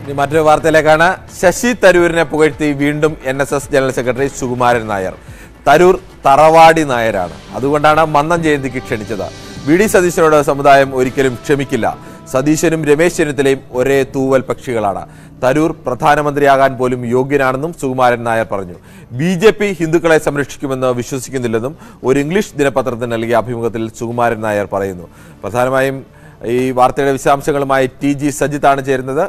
ഇനി മറ്റൊരു വാർത്തയിലേക്കാണ് ശശി തരൂരിനെ പുകഴ്ത്തി വീണ്ടും N S S general secretary Sukumaran Nair Tharoor തറവാടി നായരാണ് അതുകൊണ്ടാണ് മന്നം ജയന്തിക്ക് ക്ഷണിച്ചത് വി ഡി സതീശനോട് സമുദായം ഒരിക്കലും ക്ഷമിക്കില്ല സതീശനും രമേശ് ചെന്നിത്തലയും ഒരേ തൂവൽ പക്ഷികളാണ് തരൂർ പ്രധാനമന്ത്രിയാകാൻ പോലും യോഗ്യനാണെന്നും സുകുമാരൻ നായർ പറഞ്ഞു ബി ജെ പി ഹിന്ദുക്കളെ സംരക്ഷിക്കുമെന്ന് വിശ്വസിക്കുന്നില്ലെന്നും ഒരു ഇംഗ്ലീഷ് ദിനപത്രത്തിന് നൽകിയ അഭിമുഖത്തിൽ സുകുമാരൻ നായർ പറയുന്നു പ്രധാനമായും ഈ വാർത്തയുടെ വിശദാംശങ്ങളുമായി ടി ജി സജിത്താണ് ചേരുന്നത്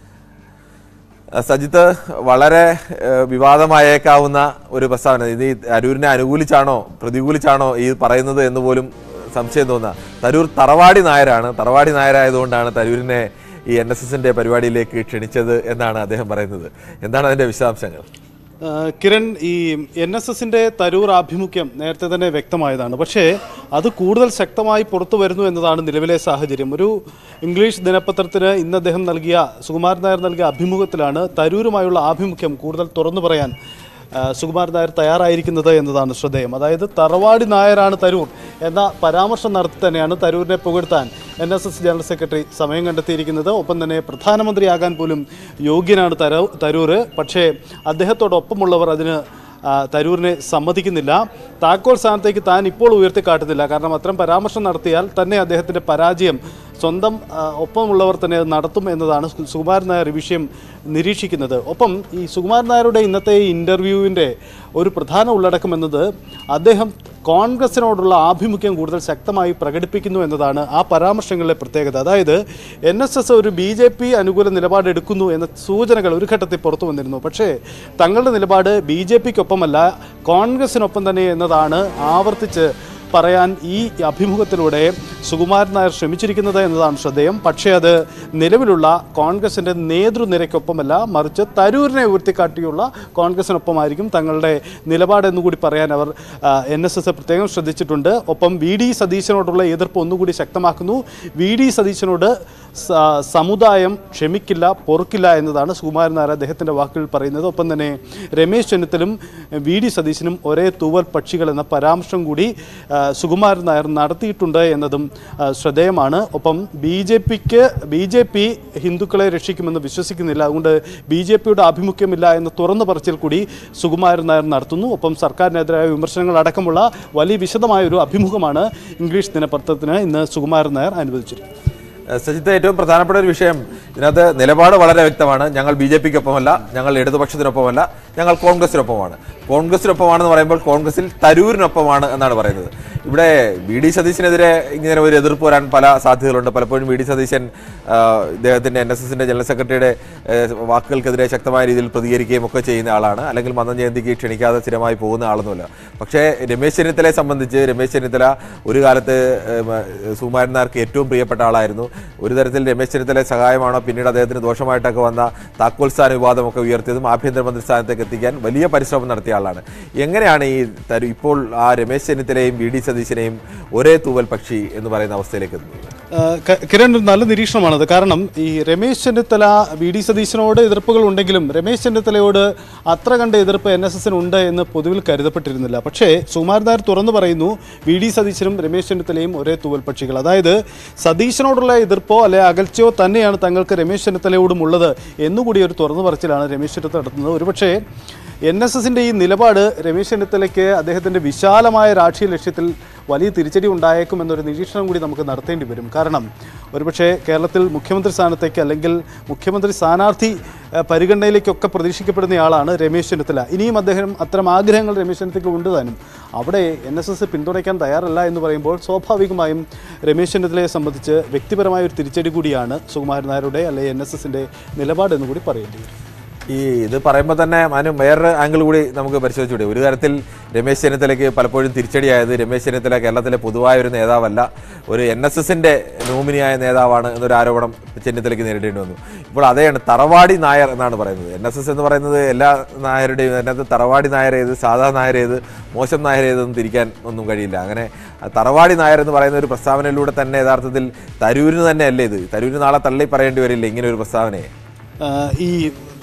അഹ് സജിത്ത് വളരെ ഏഹ്, വിവാദമായേക്കാവുന്ന ഒരു പ്രസ്താവന ഇത് ഈ തരൂരിനെ അനുകൂലിച്ചാണോ പ്രതികൂലിച്ചാണോ ഈ പറയുന്നത് എന്ന് പോലും സംശയം തോന്നുക തരൂർ തറവാടി നായരാണ് തറവാടി നായരായതുകൊണ്ടാണ് തരൂരിനെ ഈ എൻ എസ് എസിന്റെ പരിപാടിയിലേക്ക് ക്ഷണിച്ചത് എന്നാണ് അദ്ദേഹം പറയുന്നത് എന്താണ് അതിന്റെ വിശദാംശങ്ങൾ ആ, കിരൺ ഈ എൻ എസ് എസിന്റെ തരൂർ ആഭിമുഖ്യം നേരത്തെ തന്നെ വ്യക്തമായതാണ് പക്ഷേ അത് കൂടുതൽ ശക്തമായി പുറത്തു വരുന്നു എന്നതാണ് നിലവിലെ സാഹചര്യം ഒരു ഇംഗ്ലീഷ് ദിനപത്രത്തിന് ഇന്ന് അദ്ദേഹം നൽകിയ സുകുമാരൻ നായർ നൽകിയ അഭിമുഖത്തിലാണ് തരൂരുമായുള്ള ആഭിമുഖ്യം കൂടുതൽ തുറന്നു പറയാൻ ആ, സുകുമാരൻ നായർ തയ്യാറായിരിക്കുന്നത് എന്നതാണ് ശ്രദ്ധേയം അതായത് തറവാടി നായരാണ് തരൂർ എന്ന പരാമർശം നടത്തി തന്നെയാണ് തരൂരിനെ പുകഴ്ത്താൻ N S S general secretary സമയം കണ്ടെത്തിയിരിക്കുന്നത് ഒപ്പം തന്നെ പ്രധാനമന്ത്രിയാകാൻ പോലും യോഗ്യനാണ് തരൂ തരൂർ പക്ഷേ അദ്ദേഹത്തോടൊപ്പമുള്ളവർ അതിന് ആ, തരൂരിനെ സമ്മതിക്കുന്നില്ല താക്കോൽ സ്ഥാനത്തേക്ക് താൻ ഇപ്പോൾ ഉയർത്തിക്കാട്ടുന്നില്ല കാരണം അത്തരം പരാമർശം നടത്തിയാൽ തന്നെ അദ്ദേഹത്തിൻ്റെ പരാജയം സ്വന്തം ആ, ഒപ്പമുള്ളവർ തന്നെ അത് നടത്തും എന്നതാണ് സു- സുകുമാരൻ നായർ ഈ വിഷയം നിരീക്ഷിക്കുന്നത് ഒപ്പം ഈ സുകുമാരൻ നായരുടെ ഇന്നത്തെ ഈ ഇൻ്റർവ്യൂവിൻ്റെ ഒരു പ്രധാന ഉള്ളടക്കം എന്നത് അദ്ദേഹം കോൺഗ്രസിനോടുള്ള ആഭിമുഖ്യം കൂടുതൽ ശക്തമായി പ്രകടിപ്പിക്കുന്നു എന്നതാണ് ആ പരാമർശങ്ങളിലെ പ്രത്യേകത അതായത് എൻ എസ് എസ് ഒരു ബി ജെ പി അനുകൂല നിലപാടെടുക്കുന്നു എന്ന സൂചനകൾ ഒരു ഘട്ടത്തിൽ പുറത്തു വന്നിരുന്നു പക്ഷേ തങ്ങളുടെ നിലപാട് ബി ജെ പിക്കൊപ്പമല്ല കോൺഗ്രസിനൊപ്പം തന്നെ എന്നതാണ് ആവർത്തിച്ച് പറയാൻ ഈ അഭിമുഖത്തിലൂടെ സുകുമാരൻ നായർ ശ്രമിച്ചിരിക്കുന്നത് എന്നതാണ് ശ്രദ്ധേയം പക്ഷേ അത് നിലവിലുള്ള കോൺഗ്രസിൻ്റെ നേതൃനിരക്കൊപ്പമല്ല മറിച്ച് തരൂരിനെ ഉയർത്തിക്കാട്ടിയുള്ള കോൺഗ്രസിനൊപ്പമായിരിക്കും തങ്ങളുടെ നിലപാടെന്നുകൂടി പറയാൻ അവർ എൻ എസ് എസ് പ്രത്യേകം ശ്രദ്ധിച്ചിട്ടുണ്ട് ഒപ്പം വി ഡി സതീശനോടുള്ള എതിർപ്പ് ഒന്നുകൂടി ശക്തമാക്കുന്നു വി ഡി സതീശനോട് സ- സമുദായം ക്ഷമിക്കില്ല പൊറുക്കില്ല എന്നതാണ് സുകുമാരൻ നായർ അദ്ദേഹത്തിൻ്റെ വാക്കുകൾ പറയുന്നത് ഒപ്പം തന്നെ രമേശ് ചെന്നിത്തലും വി ഡി സതീശനും ഒരേ തൂവൽ പക്ഷികൾ എന്ന പരാമർശം കൂടി ആ, സുകുമാരൻ നായർ നടത്തിയിട്ടുണ്ട് എന്നതും ആ, ശ്രദ്ധേയമാണ് ഒപ്പം ബി ജെ പിക്ക് ബി ജെ പി ഹിന്ദുക്കളെ രക്ഷിക്കുമെന്ന് വിശ്വസിക്കുന്നില്ല അതുകൊണ്ട് ബി ജെ പിയുടെ ആഭിമുഖ്യമില്ല എന്ന് തുറന്നു പറച്ചിൽ കൂടി സുകുമാരൻ നായർ നടത്തുന്നു ഒപ്പം സർക്കാരിനെതിരായ വിമർശനങ്ങൾ അടക്കമുള്ള വലിയ വിശദമായ ഒരു അഭിമുഖമാണ് ഇംഗ്ലീഷ് ദിനപത്രത്തിന് ഇന്ന് സുകുമാരൻ നായർ അനുവദിച്ചിരിക്കുന്നത് ഏഹ്, സജിത്ത് ഏറ്റവും പ്രധാനപ്പെട്ട ഒരു വിഷയം ഇതിനകത്ത് നിലപാട് വളരെ വ്യക്തമാണ് ഞങ്ങൾ ബി ജെ പിക്കൊപ്പമല്ല ഞങ്ങൾ ഇടതുപക്ഷത്തിനൊപ്പമല്ല ഞങ്ങൾ കോൺഗ്രസിനൊപ്പമാണ് കോൺഗ്രസിനൊപ്പമാണെന്ന് പറയുമ്പോൾ കോൺഗ്രസിൽ തരൂരിനൊപ്പമാണ് എന്നാണ് പറയുന്നത് ഇവിടെ വി ഡി സതീശനെതിരെ ഇങ്ങനെ ഒരു എതിർപ്പ് വരാൻ പല സാധ്യതകളുണ്ട് പലപ്പോഴും വി ഡി സതീശൻ ആഹ്, ഇദ്ദേഹത്തിന്റെ എൻ എസ് എസിന്റെ ജനറൽ സെക്രട്ടറിയുടെ ഏഹ്, വാക്കുകൾക്കെതിരെ ശക്തമായ രീതിയിൽ പ്രതികരിക്കുകയും ഒക്കെ ചെയ്യുന്ന ആളാണ് അല്ലെങ്കിൽ മന്ദം ജയന്തിക്ക് ക്ഷണിക്കാതെ സ്ഥിരമായി പോകുന്ന ആളൊന്നുമില്ല പക്ഷേ രമേശ് ചെന്നിത്തലയെ സംബന്ധിച്ച് രമേശ് ചെന്നിത്തല ഒരു കാലത്ത് ഏഹ്, സുകുമാരൻ നായർക്ക് ഏറ്റവും പ്രിയപ്പെട്ട ആളായിരുന്നു ഒരു തരത്തിൽ രമേശ് ചെന്നിത്തല സഹായമാണോ പിന്നീട് അദ്ദേഹത്തിന് ദോഷമായിട്ടൊക്കെ വന്ന താക്കോൽ സ്ഥാന വിവാദമൊക്കെ ഉയർത്തിയതും ആഭ്യന്തരമന്ത്രി സ്ഥാനത്തേക്ക് എത്തിക്കാൻ വലിയ പരിശ്രമം നടത്തിയ ആളാണ് എങ്ങനെയാണ് ഈ തരു ഇപ്പോൾ ആ രമേശ് ചെന്നിത്തലയും വി ഡി സതീശനെയും ഒരേ തൂവൽ പക്ഷി എന്ന് പറയുന്ന അവസ്ഥയിലേക്ക് എത്തുന്നത് ആ, ക- കിരൺ ഒരു നല്ല നിരീക്ഷണമാണത് കാരണം ഈ രമേശ് ചെന്നിത്തല വി ഡി സതീശനോട് എതിർപ്പുകൾ ഉണ്ടെങ്കിലും രമേശ് ചെന്നിത്തലയോട് അത്ര കണ്ട എതിർപ്പ് എൻ എസ് എസിന് ഉണ്ട് എന്ന് പൊതുവിൽ കരുതപ്പെട്ടിരുന്നില്ല പക്ഷേ സുകുമാരൻ നായർ തുറന്നു പറയുന്നു വി ഡി സതീശനും രമേശ് ചെന്നിത്തലയും ഒരേ തൂവൽ പക്ഷികൾ അതായത് സതീശനോടുള്ള എതിർപ്പോ അല്ലെ അകൽച്ചയോ തന്നെയാണ് തങ്ങൾക്ക് രമേശ് ചെന്നിത്തലയോടും ഉള്ളത് എന്നുകൂടി ഒരു തുറന്നു പറച്ചിലാണ് രമേശ് ചെന്നിത്തല നടത്തുന്നത് ഒരുപക്ഷേ എൻ എസ് എസിൻ്റെ ഈ നിലപാട് രമേശ് ചെന്നിത്തലയ്ക്ക് അദ്ദേഹത്തിൻ്റെ വിശാലമായ രാഷ്ട്രീയ ലക്ഷ്യത്തിൽ വലിയ തിരിച്ചടി ഉണ്ടായേക്കും എന്നൊരു നിരീക്ഷണം കൂടി നമുക്ക് നടത്തേണ്ടി വരും കാരണം ഒരുപക്ഷേ കേരളത്തിൽ മുഖ്യമന്ത്രി സ്ഥാനത്തേക്ക് അല്ലെങ്കിൽ മുഖ്യമന്ത്രി സ്ഥാനാർത്ഥി ഏഹ്, പരിഗണനയിലേക്കൊക്കെ പ്രതീക്ഷിക്കപ്പെടുന്നയാളാണ് രമേശ് ചെന്നിത്തല ഇനിയും അദ്ദേഹം അത്തരം ആഗ്രഹങ്ങൾ രമേശ് ചെന്നിത്തലയ്ക്ക് ഉണ്ട് താനും അവിടെ എൻ എസ് എസ് പിന്തുണയ്ക്കാൻ തയ്യാറല്ല എന്ന് പറയുമ്പോൾ സ്വാഭാവികമായും രമേശ് ചെന്നിത്തലയെ സംബന്ധിച്ച് വ്യക്തിപരമായ ഒരു തിരിച്ചടി കൂടിയാണ് സുകുമാരൻ നായരുടെ അല്ലെങ്കിൽ എൻ എസ് എസിൻ്റെ നിലപാടെന്ന് കൂടി പറയേണ്ടി വരും ഈ ഇത് പറയുമ്പോൾ തന്നെ മനു വേറൊരു ആംഗിൾ കൂടി നമുക്ക് പരിശോധിച്ചുകൂടെ ഒരു തരത്തിൽ രമേശ് ചെന്നിത്തലയ്ക്ക് പലപ്പോഴും തിരിച്ചടിയായത് രമേശ് ചെന്നിത്തല കേരളത്തിലെ പൊതുവായ ഒരു നേതാവല്ല ഒരു എൻ എസ് എസിന്റെ നോമിനിയായ നേതാവാണ് എന്നൊരു ആരോപണം ചെന്നിത്തലയ്ക്ക് നേരിടേണ്ടി വന്നു ഇപ്പോൾ അതേയാണ് തറവാടി നായർ എന്നാണ് പറയുന്നത് എൻ എസ് എസ് എന്ന് പറയുന്നത് എല്ലാ നായരുടെയും അതിനകത്ത് തറവാടി നായർ ഏത് സാധാ നായർ ഏത് മോശം നായർ ഏതെന്ന് തിരിക്കാൻ ഒന്നും കഴിയില്ല അങ്ങനെ ആ തറവാടി നായർ എന്ന് പറയുന്ന ഒരു പ്രസ്താവനയിലൂടെ തന്നെ യഥാർത്ഥത്തിൽ തരൂരിന് തന്നെ അല്ലേ ഇത് തരൂരിന് നാളെ തള്ളി പറയേണ്ടി വരില്ല ഇങ്ങനെ ഒരു പ്രസ്താവനയെ ആഹ് ഈ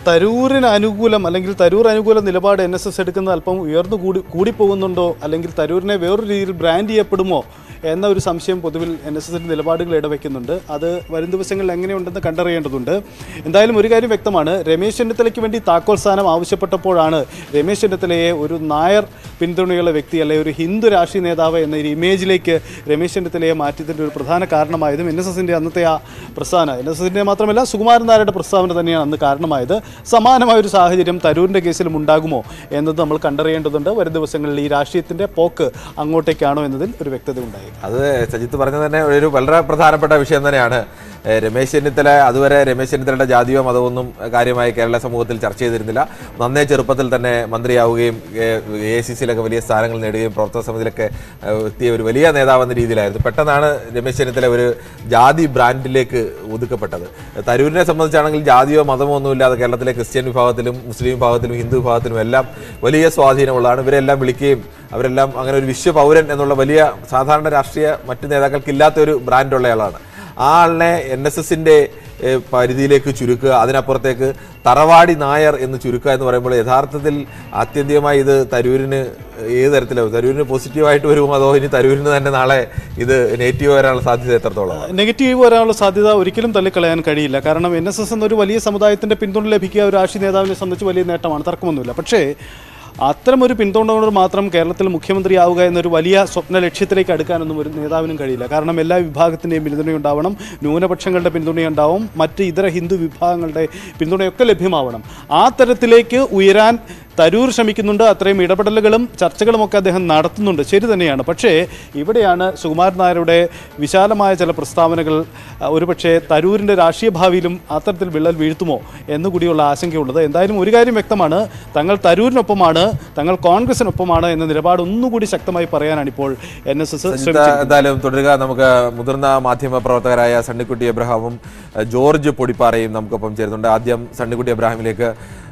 തരൂരിന് അനുകൂലം അല്ലെങ്കിൽ തരൂർ അനുകൂല നിലപാട് എൻ എസ് എസ് എടുക്കുന്നത് അല്പം ഉയർന്നു കൂടി കൂടിപ്പോകുന്നുണ്ടോ അല്ലെങ്കിൽ തരൂരിനെ വേറൊരു രീതിയിൽ ബ്രാൻഡ് ചെയ്യപ്പെടുമോ എന്ന ഒരു സംശയം പൊതുവിൽ എൻ എസ് എസിൻ്റെ നിലപാടുകൾ ഇടവെക്കുന്നുണ്ട് അത് വരും ദിവസങ്ങളിൽ എങ്ങനെയുണ്ടെന്ന് കണ്ടറിയേണ്ടതുണ്ട് എന്തായാലും ഒരു കാര്യം വ്യക്തമാണ് രമേശ് ചെന്നിത്തലയ്ക്ക് വേണ്ടി താക്കോൽ സ്ഥാനം ആവശ്യപ്പെട്ടപ്പോഴാണ് രമേശ് ചെന്നിത്തലയെ ഒരു നായർ പിന്തുണയുള്ള വ്യക്തി അല്ലെ ഒരു ഹിന്ദു രാഷ്ട്രീയ നേതാവ് എന്ന ഒരു ഇമേജിലേക്ക് രമേശ് ചെന്നിത്തലയെ മാറ്റിയതിൻ്റെ ഒരു പ്രധാന കാരണമായതും എൻ എസ് എസിൻ്റെ അന്നത്തെ ആ പ്രസ്ഥാന എൻ എസ് എസിൻ്റെ മാത്രമല്ല സുകുമാരൻ നായരുടെ പ്രസ്താവന തന്നെയാണ് അന്ന് കാരണമായത് സമാനമായ ഒരു സാഹചര്യം തരൂരിൻ്റെ കേസിലും ഉണ്ടാകുമോ എന്നത് നമ്മൾ കണ്ടറിയേണ്ടതുണ്ട് വരും ദിവസങ്ങളിൽ ഈ രാഷ്ട്രീയത്തിൻ്റെ പോക്ക് അങ്ങോട്ടേക്കാണോ എന്നതിൽ ഒരു വ്യക്തത ഉണ്ടായി അത് സജിത്ത് പറഞ്ഞ തന്നെ ഒരു വളരെ പ്രധാനപ്പെട്ട വിഷയം തന്നെയാണ് ഏഹ് രമേശ് ചെന്നിത്തല അതുവരെ രമേശ് ചെന്നിത്തലയുടെ ജാതിയോ മതമൊന്നും കാര്യമായി കേരള സമൂഹത്തിൽ ചർച്ച ചെയ്തിരുന്നില്ല നന്നേ ചെറുപ്പത്തിൽ തന്നെ മന്ത്രിയാവുകയും എ ഐ സി സിയിലൊക്കെ വലിയ സ്ഥാനങ്ങൾ നേടുകയും പ്രവർത്തക സമിതിയിലൊക്കെ ഏഹ് എത്തിയ ഒരു വലിയ നേതാവെന്ന രീതിയിലായിരുന്നു പെട്ടെന്നാണ് രമേശ് ചെന്നിത്തല ഒരു ജാതി ബ്രാൻഡിലേക്ക് ഒതുക്കപ്പെട്ടത് തരൂരിനെ സംബന്ധിച്ചാണെങ്കിൽ ജാതിയോ മതമോ ഒന്നുമില്ലാതെ കേരളത്തിലെ ക്രിസ്ത്യൻ വിഭാഗത്തിലും മുസ്ലിം വിഭാഗത്തിലും ഹിന്ദു വിഭാഗത്തിലും എല്ലാം വലിയ സ്വാധീനമുള്ളതാണ് ഇവരെല്ലാം വിളിക്കുകയും അവരെല്ലാം അങ്ങനെ ഒരു വിശ്വപൗരൻ എന്നുള്ള വലിയ സാധാരണ രാഷ്ട്രീയ മറ്റു നേതാക്കൾക്ക് ഇല്ലാത്ത ഒരു ബ്രാൻഡുള്ള ആളാണ് ആ ആളിനെ എൻ എസ് എസിന്റെ പരിധിയിലേക്ക് ചുരുക്കുക അതിനപ്പുറത്തേക്ക് തറവാടി നായർ എന്ന് ചുരുക്കുക എന്ന് പറയുമ്പോൾ യഥാർത്ഥത്തിൽ ആത്യന്തികമായി ഇത് തരൂരിന് ഏത് തരത്തിലാവും തരൂരിന് പോസിറ്റീവായിട്ട് വരുമോ അതോ ഇനി തരൂരിന് തന്നെ നാളെ ഇത് നെഗറ്റീവ് വരാനുള്ള സാധ്യത എത്രത്തോളം നെഗറ്റീവ് വരാനുള്ള സാധ്യത ഒരിക്കലും തള്ളിക്കളയാൻ കഴിയില്ല കാരണം എൻ എസ് എസ് എന്നൊരു വലിയ സമുദായത്തിന്റെ പിന്തുണ ലഭിക്കുക ഒരു രാഷ്ട്രീയ നേതാവിനെ സംബന്ധിച്ച് വലിയ നേട്ടമാണ് തർക്കമൊന്നുമില്ല പക്ഷേ അത്തരം ഒരു പിന്തുണ കൊണ്ട് മാത്രം കേരളത്തിൽ മുഖ്യമന്ത്രിയാവുക എന്നൊരു വലിയ സ്വപ്ന ലക്ഷ്യത്തിലേക്ക് അടുക്കാനൊന്നും ഒരു നേതാവിനും കഴിയില്ല കാരണം എല്ലാ വിഭാഗത്തിൻ്റെയും പിന്തുണയുണ്ടാവണം ന്യൂനപക്ഷങ്ങളുടെ പിന്തുണയുണ്ടാവും മറ്റ് ഇതര ഹിന്ദു വിഭാഗങ്ങളുടെ പിന്തുണയൊക്കെ ലഭ്യമാവണം ആ തരത്തിലേക്ക് ഉയരാൻ തരൂർ ശ്രമിക്കുന്നുണ്ട് അത്രയും ഇടപെടലുകളും ചർച്ചകളുമൊക്കെ അദ്ദേഹം നടത്തുന്നുണ്ട് ശരി തന്നെയാണ് പക്ഷേ ഇവിടെയാണ് സുകുമാരൻ നായരുടെ വിശാലമായ ചില പ്രസ്താവനകൾ അഹ്, ഒരുപക്ഷെ തരൂരിൻ്റെ രാഷ്ട്രീയ ഭാവിയിലും അത്തരത്തിൽ വിള്ളൽ വീഴ്ത്തുമോ എന്നുകൂടിയുള്ള ആശങ്കയുള്ളത് എന്തായാലും ഒരു കാര്യം വ്യക്തമാണ് തങ്ങൾ തരൂരിനൊപ്പമാണ് തങ്ങൾ കോൺഗ്രസിനൊപ്പമാണ് എന്ന നിലപാട് ഒന്നുകൂടി ശക്തമായി പറയാനാണ് ഇപ്പോൾ എൻ എസ് എസ് സജിത്ത, എന്തായാലും തുടരുക നമുക്ക് മുതിർന്ന മാധ്യമ പ്രവർത്തകരായ സണ്ണിക്കുട്ടി എബ്രഹാമും ഏഹ്, ജോർജ് പൊടിപ്പാറയും നമുക്കൊപ്പം ചേരുന്നുണ്ട് ആദ്യം സണ്ണിക്കുട്ടി എബ്രഹാമിലേക്ക്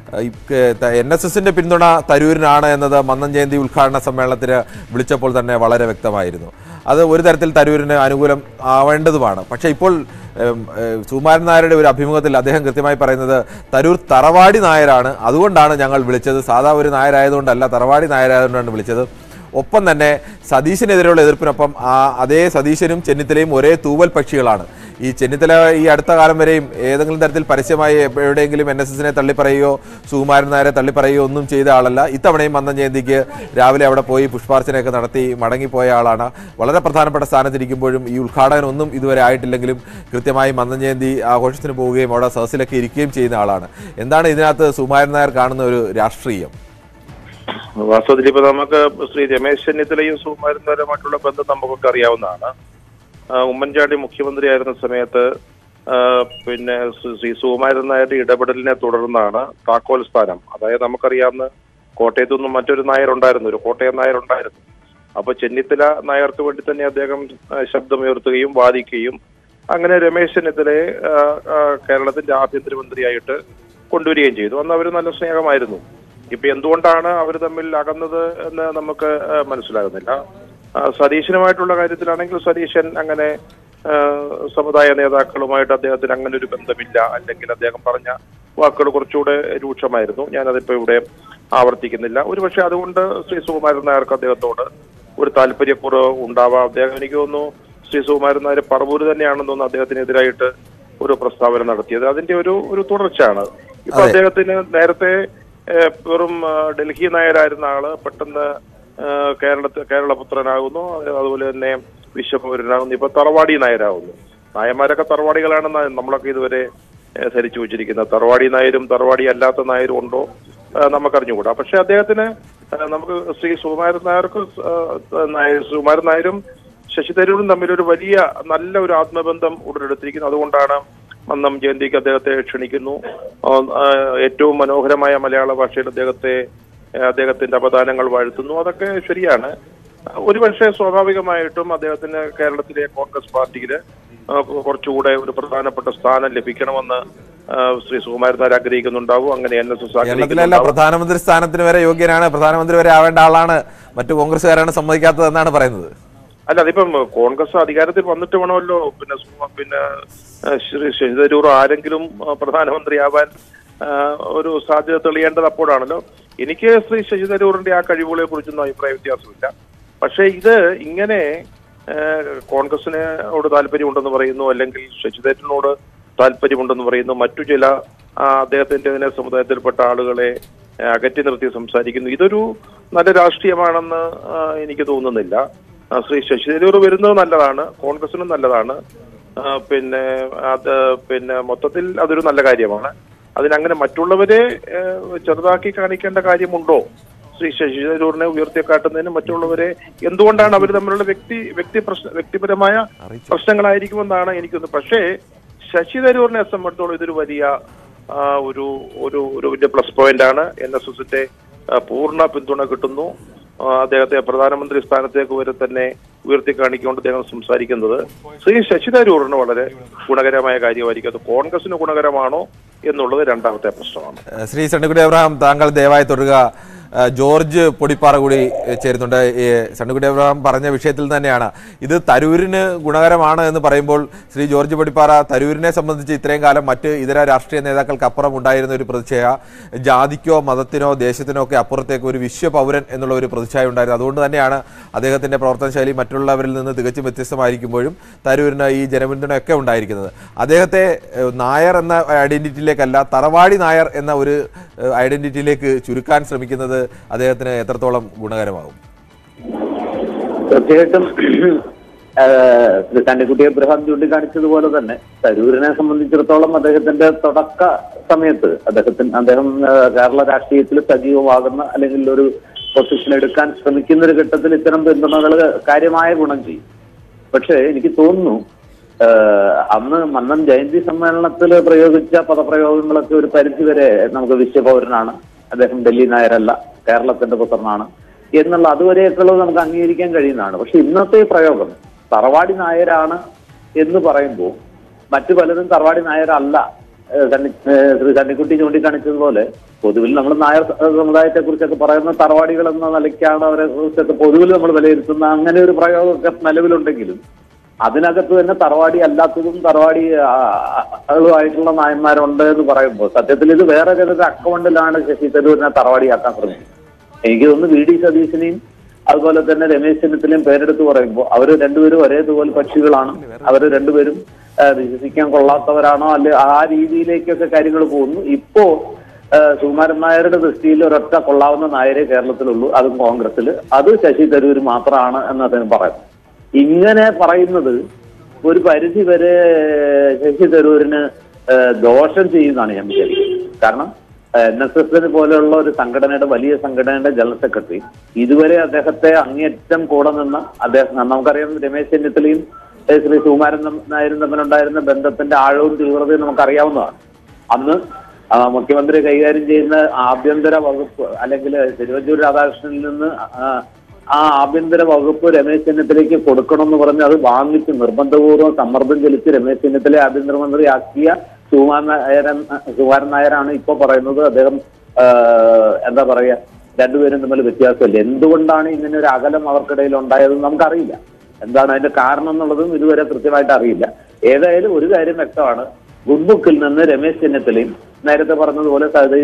എൻ എസ് എസിന്റെ പിന്തുണ തരൂരിനാണ് എന്നത് മന്നം ജയന്തി ഉദ്ഘാടന സമ്മേളനത്തിന് വിളിച്ചപ്പോൾ തന്നെ വളരെ വ്യക്തമായിരുന്നു അത് ഒരു തരത്തിൽ തരൂരിന് അനുകൂലം ആവേണ്ടതുമാണ് പക്ഷേ ഇപ്പോൾ ഏം, ഏഹ്, സുകുമാരൻ നായരുടെ ഒരു അഭിമുഖത്തിൽ അദ്ദേഹം കൃത്യമായി പറയുന്നത് തരൂർ തറവാടി നായരാണ് അതുകൊണ്ടാണ് ഞങ്ങൾ വിളിച്ചത് സാധാ ഒരു നായരായതുകൊണ്ടല്ല തറവാടി നായരായതുകൊണ്ടാണ് വിളിച്ചത് ഒപ്പം തന്നെ സതീശനെതിരെയുള്ള എതിർപ്പിനൊപ്പം ആ അതേ സതീശനും ചെന്നിത്തലയും ഒരേ തൂവൽ പക്ഷികളാണ് ഈ ചെന്നിത്തല ഈ അടുത്ത കാലം വരെയും ഏതെങ്കിലും തരത്തിൽ പരസ്യമായി എവിടെയെങ്കിലും എൻ എസ് എസിനെ തള്ളിപ്പറയുകയോ സുകുമാരൻ നായരെ തള്ളിപ്പറയുകയോ ഒന്നും ചെയ്ത ആളല്ല ഇത്തവണയും മന്നം ജയന്തിക്ക് രാവിലെ അവിടെ പോയി പുഷ്പാർച്ചനയൊക്കെ നടത്തി മടങ്ങിപ്പോയ ആളാണ് വളരെ പ്രധാനപ്പെട്ട സ്ഥാനത്തിരിക്കുമ്പോഴും ഈ ഉദ്ഘാടനം ഒന്നും ഇതുവരെ ആയിട്ടില്ലെങ്കിലും കൃത്യമായി മന്നം ജയന്തി ആഘോഷത്തിന് പോവുകയും അവിടെ സദസ്സിലൊക്കെ ഇരിക്കുകയും ചെയ്യുന്ന ആളാണ് എന്താണ് ഇതിനകത്ത് സുകുമാരൻ നായർ കാണുന്ന ഒരു രാഷ്ട്രീയം വാസ്തവത്തിൽ ഇപ്പൊ നമുക്ക് ശ്രീ രമേശ് ചെന്നിത്തലയും സുകുമാരനുമായിട്ടുള്ള ബന്ധം നമുക്കൊക്കെ അറിയാവുന്നതാണ് ആ, ഉമ്മൻചാണ്ടി മുഖ്യമന്ത്രിയായിരുന്ന സമയത്ത് ആ, പിന്നെ ശ്രീ- ശ്രീ സുകുമാരൻ നായരുടെ ഇടപെടലിനെ തുടർന്നാണ് താക്കോൽ സ്ഥാനം അതായത് നമുക്കറിയാവുന്ന കോട്ടയത്തു നിന്നും മറ്റൊരു നായർ ഉണ്ടായിരുന്നു ഒരു കോട്ടയം നായർ ഉണ്ടായിരുന്നു അപ്പൊ ചെന്നിത്തല നായർക്ക് വേണ്ടി തന്നെ അദ്ദേഹം ആ, ശബ്ദമുയർത്തുകയും വാദിക്കുകയും അങ്ങനെ രമേശ് ചെന്നിത്തലയെ ആ, ആ, കേരളത്തിന്റെ ആഭ്യന്തരമന്ത്രിയായിട്ട് കൊണ്ടുവരികയും ചെയ്തു അന്ന് അവർ നല്ല സ്നേഹമായിരുന്നു ഇപ്പൊ എന്തുകൊണ്ടാണ് അവർ തമ്മിൽ അകന്നത് എന്ന് നമുക്ക് ആ, മനസ്സിലാകുന്നില്ല ആ, സതീശനുമായിട്ടുള്ള കാര്യത്തിലാണെങ്കിൽ സതീശൻ അങ്ങനെ ആ, സമുദായ നേതാക്കളുമായിട്ട് അദ്ദേഹത്തിന് അങ്ങനെ ഒരു ബന്ധമില്ല അല്ലെങ്കിൽ അദ്ദേഹം പറഞ്ഞ വാക്കുകൾ കുറച്ചുകൂടെ രൂക്ഷമായിരുന്നു ഞാനതിപ്പോ ഇവിടെ ആവർത്തിക്കുന്നില്ല ഒരുപക്ഷെ അതുകൊണ്ട് ശ്രീ സുകുമാരൻ നായർക്ക് അദ്ദേഹത്തോട് ഒരു താല്പര്യക്കുറവ് ഉണ്ടാവാം അദ്ദേഹം എനിക്ക് തോന്നുന്നു ശ്രീ സുകുമാരൻ നായർ പറവൂര് തന്നെയാണെന്ന് തോന്നുന്നു അദ്ദേഹത്തിനെതിരായിട്ട് ഒരു പ്രസ്താവന നടത്തിയത് അതിന്റെ ഒരു ഒരു തുടർച്ചയാണ് ഇപ്പൊ അതെ. അദ്ദേഹത്തിന് നേരത്തെ ഏഹ്, വെറും ആ, ഡൽഹി നായരായിരുന്ന ആള് പെട്ടെന്ന് കേരളത്തിൽ കേരളപുത്രനാകുന്നു അത് അതുപോലെ തന്നെ വിശ്വപൗരനാകുന്നു ഇപ്പൊ തറവാടി നായരാകുന്നു നായന്മാരൊക്കെ തറവാടികളാണെന്ന് നമ്മളൊക്കെ ഇതുവരെ ഏഹ്, ധരിച്ചു വെച്ചിരിക്കുന്നത് തറവാടി നായരും തറവാടി അല്ലാത്ത നായരും ഉണ്ടോ ഏഹ്, നമുക്കറിഞ്ഞുകൂടാ പക്ഷെ അദ്ദേഹത്തിന് ഏഹ്, നമുക്ക് ശ്രീ സുകുമാരൻ നായർക്ക് ഏഹ്, നായർ സുകുമാരൻ നായരും ശശി തരൂരും തമ്മിലൊരു വലിയ നല്ല ഒരു ആത്മബന്ധം ഉടലെടുത്തിരിക്കുന്നു അതുകൊണ്ടാണ് മന്നം ജയന്തിക്ക് അദ്ദേഹത്തെ ക്ഷണിക്കുന്നു ആ, ആ, ഏറ്റവും മനോഹരമായ മലയാള ഭാഷയിൽ അദ്ദേഹത്തെ ആ, അദ്ദേഹത്തിന്റെ അപദാനങ്ങൾ വാഴ്ത്തുന്നു അതൊക്കെ ശരിയാണ് ഒരുപക്ഷെ സ്വാഭാവികമായിട്ടും അദ്ദേഹത്തിന് കേരളത്തിലെ കോൺഗ്രസ് പാർട്ടിയിൽ കുറച്ചുകൂടെ ഒരു പ്രധാനപ്പെട്ട സ്ഥാനം ലഭിക്കണമെന്ന് ആ, ശ്രീ സുകുമാരൻ നായർ ആഗ്രഹിക്കുന്നുണ്ടാവും അങ്ങനെ എൻ എസ് എസ് കേരളത്തിലല്ല പ്രധാനമന്ത്രി സ്ഥാനത്തിന് വരെ യോഗ്യനാണ് പ്രധാനമന്ത്രി വരെ ആവേണ്ട ആളാണ് മറ്റു കോൺഗ്രസ്സുകാരാണ് സമ്മതിക്കാത്തത് എന്നാണ് പറയുന്നത് അല്ല അതിപ്പം കോൺഗ്രസ് അധികാരത്തിൽ വന്നിട്ട് വേണമല്ലോ പിന്നെ സു- പിന്നെ ആ, ശ്രീ ശശി തരൂർ ആരെങ്കിലും ആ, പ്രധാനമന്ത്രിയാവാൻ ആ, ഒരു സാധ്യത തെളിയേണ്ടത് അപ്പോഴാണല്ലോ എനിക്ക് ശ്രീ ശശി തരൂറിന്റെ ആ കഴിവുകളെ കുറിച്ചൊന്നും അഭിപ്രായ വ്യത്യാസമില്ല പക്ഷേ ഇത് ഇങ്ങനെ ആ, കോൺഗ്രസിനോട് താല്പര്യമുണ്ടെന്ന് പറയുന്നു അല്ലെങ്കിൽ ശശി തരൂരിനോട് താല്പര്യമുണ്ടെന്ന് പറയുന്നു മറ്റു ചില ആ, അദ്ദേഹത്തിന്റെ തന്നെ സമുദായത്തിൽപ്പെട്ട ആളുകളെ ആ, അകറ്റി നിർത്തി സംസാരിക്കുന്നു ഇതൊരു നല്ല രാഷ്ട്രീയമാണെന്ന് ആ, എനിക്ക് തോന്നുന്നില്ല ആ, ശ്രീ ശശി തരൂർ വരുന്നത് നല്ലതാണ് കോൺഗ്രസിനും നല്ലതാണ് ആ, പിന്നെ അത് പിന്നെ മൊത്തത്തിൽ അതൊരു നല്ല കാര്യമാണ് അതിനങ്ങനെ മറ്റുള്ളവരെ ഏ, ചെറുതാക്കി കാണിക്കേണ്ട കാര്യമുണ്ടോ ശ്രീ ശശി തരൂരിനെ ഉയർത്തിക്കാട്ടുന്നതിന് മറ്റുള്ളവരെ എന്തുകൊണ്ടാണ് അവർ തമ്മിലുള്ള വ്യക്തി വ്യക്തി പ്രശ്ന വ്യക്തിപരമായ പ്രശ്നങ്ങളായിരിക്കുമെന്നാണ് എനിക്കൊന്ന് പക്ഷേ ശശി തരൂരിനെ സംബന്ധിച്ചിടത്തോളം ഇതൊരു വലിയ ആ, ഒരു ഒരു ഒരു വലിയ പ്ലസ് പോയിന്റ് ആണ് എൻ എസ് എസിന്റെ പൂർണ്ണ പിന്തുണ കിട്ടുന്നു ആ, അദ്ദേഹത്തെ പ്രധാനമന്ത്രി സ്ഥാനത്തേക്ക് വരെ തന്നെ ഉയർത്തി കാണിക്കൊണ്ട് അദ്ദേഹം സംസാരിക്കുന്നത് ശ്രീ ശശി തരൂറിന് വളരെ ഗുണകരമായ കാര്യമായിരിക്കും അത് കോൺഗ്രസിന് ഗുണകരമാണോ എന്നുള്ളത് രണ്ടാമത്തെ പ്രശ്നമാണ് ഏഹ് ശ്രീ സണ്ണിക്കുട്ടി അബ്രഹാം താങ്കൾ ദയവായി തുടരുക ഏഹ് ജോർജ് പൊടിപ്പാറ കൂടി ഏഹ് ചേരുന്നുണ്ട് ഈ സണ്ണിക്കുട്ടി അബ്രഹാം പറഞ്ഞ വിഷയത്തിൽ തന്നെയാണ് ഇത് തരൂരിന് ഗുണകരമാണ് എന്ന് പറയുമ്പോൾ ശ്രീ ജോർജ് പൊടിപ്പാറ തരൂരിനെ സംബന്ധിച്ച് ഇത്രയും കാലം മറ്റ് ഇതര രാഷ്ട്രീയ നേതാക്കൾക്ക് അപ്പുറം ഉണ്ടായിരുന്ന ഒരു പ്രതിച്ഛയ ജാതിക്കോ മതത്തിനോ ദേശത്തിനോ ഒക്കെ അപ്പുറത്തേക്ക് ഒരു വിശ്വപൗരൻ എന്നുള്ള ഒരു പ്രതിച്ഛായ ഉണ്ടായിരുന്നു അതുകൊണ്ട് തന്നെയാണ് അദ്ദേഹത്തിന്റെ പ്രവർത്തന ശൈലി മറ്റുള്ളവരിൽ നിന്ന് തികച്ചും വ്യത്യസ്തമായിരിക്കുമ്പോഴും തരൂരിന് ഈ ജനപിന്തുണയൊക്കെ ഉണ്ടായിരിക്കുന്നത് അദ്ദേഹത്തെ ഏഹ്, നായർ എന്ന ഐഡന്റിറ്റിയിലേക്കല്ല തറവാടി നായർ എന്ന ഒരു ഏഹ്, ഐഡന്റിറ്റിയിലേക്ക് ചുരുക്കാൻ ശ്രമിക്കുന്നത് അദ്ദേഹത്തിന് എത്രത്തോളം ഗുണകരമാകും തീർച്ചയായിട്ടും ശ്രീ തണ്ണിക്കുട്ടി അബ്രഹാം ചൂണ്ടിക്കാണിച്ചതുപോലെ തന്നെ തരൂരിനെ സംബന്ധിച്ചിടത്തോളം അദ്ദേഹത്തിന്റെ തുടക്ക സമയത്ത് അദ്ദേഹത്തിന് അദ്ദേഹം ആ, കേരള രാഷ്ട്രീയത്തിൽ സജീവമാകുന്ന അല്ലെങ്കിൽ ഒരു പൊസിഷൻ എടുക്കാൻ ശ്രമിക്കുന്ന ഒരു ഘട്ടത്തിൽ ഇത്തരം പിന്തുണകൾ കാര്യമായ ഗുണം ചെയ്യും പക്ഷേ എനിക്ക് തോന്നുന്നു ആ, അന്ന് മന്നം ജയന്തി സമ്മേളനത്തിൽ പ്രയോഗിച്ച പദപ്രയോഗങ്ങളൊക്കെ ഒരു പരിധിവരെ നമുക്ക് വിശ്വപൗരനാണ് അദ്ദേഹം ഡൽഹി നായരല്ല കേരളത്തിന്റെ പുത്രനാണ് എന്നുള്ള അതുവരെയൊക്കെയുള്ളത് നമുക്ക് അംഗീകരിക്കാൻ കഴിയുന്നതാണ് പക്ഷെ ഇന്നത്തെ ഈ പ്രയോഗം തറവാടി നായരാണ് എന്ന് പറയുമ്പോൾ മറ്റു പലരും തറവാടി നായരല്ല ഏഹ് തണ്ണി ഏഹ് ശ്രീ തണ്ണിക്കുട്ടി ചൂണ്ടിക്കാണിച്ചതുപോലെ പൊതുവിൽ നമ്മൾ നായർ സമുദായത്തെ കുറിച്ചൊക്കെ പറയുന്ന തറവാടികൾ എന്ന നിലയ്ക്കാണ് അവരെ കുറിച്ചൊക്കെ പൊതുവിൽ നമ്മൾ വിലയിരുത്തുന്ന അങ്ങനെ ഒരു പ്രയോഗമൊക്കെ നിലവിലുണ്ടെങ്കിലും അതിനകത്ത് തന്നെ തറവാടി അല്ലാത്തതും തറവാടി ആ, ആളുമായിട്ടുള്ള നായന്മാരുണ്ട് എന്ന് പറയുമ്പോൾ സത്യത്തിൽ ഇത് വേറെ ചിലരുടെ അക്കൗണ്ടിലാണ് ശശി തരൂരിനെ തറവാടിയാക്കാൻ ശ്രമിക്കുന്നത് എനിക്ക് തോന്നുന്നു വി ഡി സതീശനെയും അതുപോലെ തന്നെ രമേശ് ചെന്നിത്തലയും പേരെടുത്ത് പറയുമ്പോൾ അവർ രണ്ടുപേരും ഒരേതുപോലെ പക്ഷികളാണ് അവർ രണ്ടുപേരും ആ, വിശ്വസിക്കാൻ കൊള്ളാത്തവരാണോ അല്ലെ ആ രീതിയിലേക്കൊക്കെ കാര്യങ്ങൾ പോകുന്നു ഇപ്പോ ആ, സുകുമാരൻ നായരുടെ ദൃഷ്ടിയിൽ ഒരൊറ്റ കൊള്ളാവുന്ന നായരെ കേരളത്തിലുള്ളൂ അതും കോൺഗ്രസിൽ അത് ശശി തരൂർ മാത്രമാണ് എന്ന് അദ്ദേഹം പറയുന്നു ഇങ്ങനെ പറയുന്നത് ഒരു പരിധി വരെ ശശി തരൂരിന് ആ, ദോഷം ചെയ്യുന്നതാണ് ഞാൻ വിചാരിക്കുന്നത് കാരണം എൻ എസ് എസിന് പോലെയുള്ള ഒരു സംഘടനയുടെ വലിയ സംഘടനയുടെ ജനറൽ സെക്രട്ടറി ഇതുവരെ അദ്ദേഹത്തെ അങ്ങേയറ്റം കൂടെ നിന്ന് അദ്ദേഹം നമുക്കറിയാം രമേശ് ചെന്നിത്തലയും ഏഹ് ശ്രീ സുകുമാരൻ നം- നായരും തമ്മിലുണ്ടായിരുന്ന ബന്ധത്തിന്റെ ആഴവും തീവ്രതയും നമുക്കറിയാവുന്നതാണ് അന്ന് ആ, മുഖ്യമന്ത്രി കൈകാര്യം ചെയ്യുന്ന ആഭ്യന്തര വകുപ്പ് അല്ലെങ്കിൽ തിരുവഞ്ചൂർ രാധാകൃഷ്ണനിൽ നിന്ന് ആ, ആ ആഭ്യന്തര വകുപ്പ് രമേശ് ചെന്നിത്തലയ്ക്ക് കൊടുക്കണം എന്ന് പറഞ്ഞ് അത് വാങ്ങിച്ച് നിർബന്ധപൂർവ്വം സമ്മർദ്ദം ചെലുത്തി രമേശ് ചെന്നിത്തല ആഭ്യന്തരമന്ത്രി ആക്കിയ സുകുമാരൻ നായരൻ സുകുമാരൻ നായരാണ് ഇപ്പൊ പറയുന്നത് അദ്ദേഹം ആ, എന്താ പറയാ രണ്ടുപേരും തമ്മിൽ വ്യത്യാസമില്ല എന്തുകൊണ്ടാണ് ഇങ്ങനെ ഒരു അകലം അവർക്കിടയിൽ ഉണ്ടായതെന്ന് നമുക്കറിയില്ല എന്താണ് അതിന്റെ കാരണം എന്നുള്ളതും ഇതുവരെ കൃത്യമായിട്ട് അറിയില്ല ഏതായാലും ഒരു കാര്യം വ്യക്തമാണ് ഗുഡ് ബുക്കിൽ നിന്ന് രമേശ് ചെന്നിത്തലയും നേരത്തെ പറഞ്ഞതുപോലെ സതി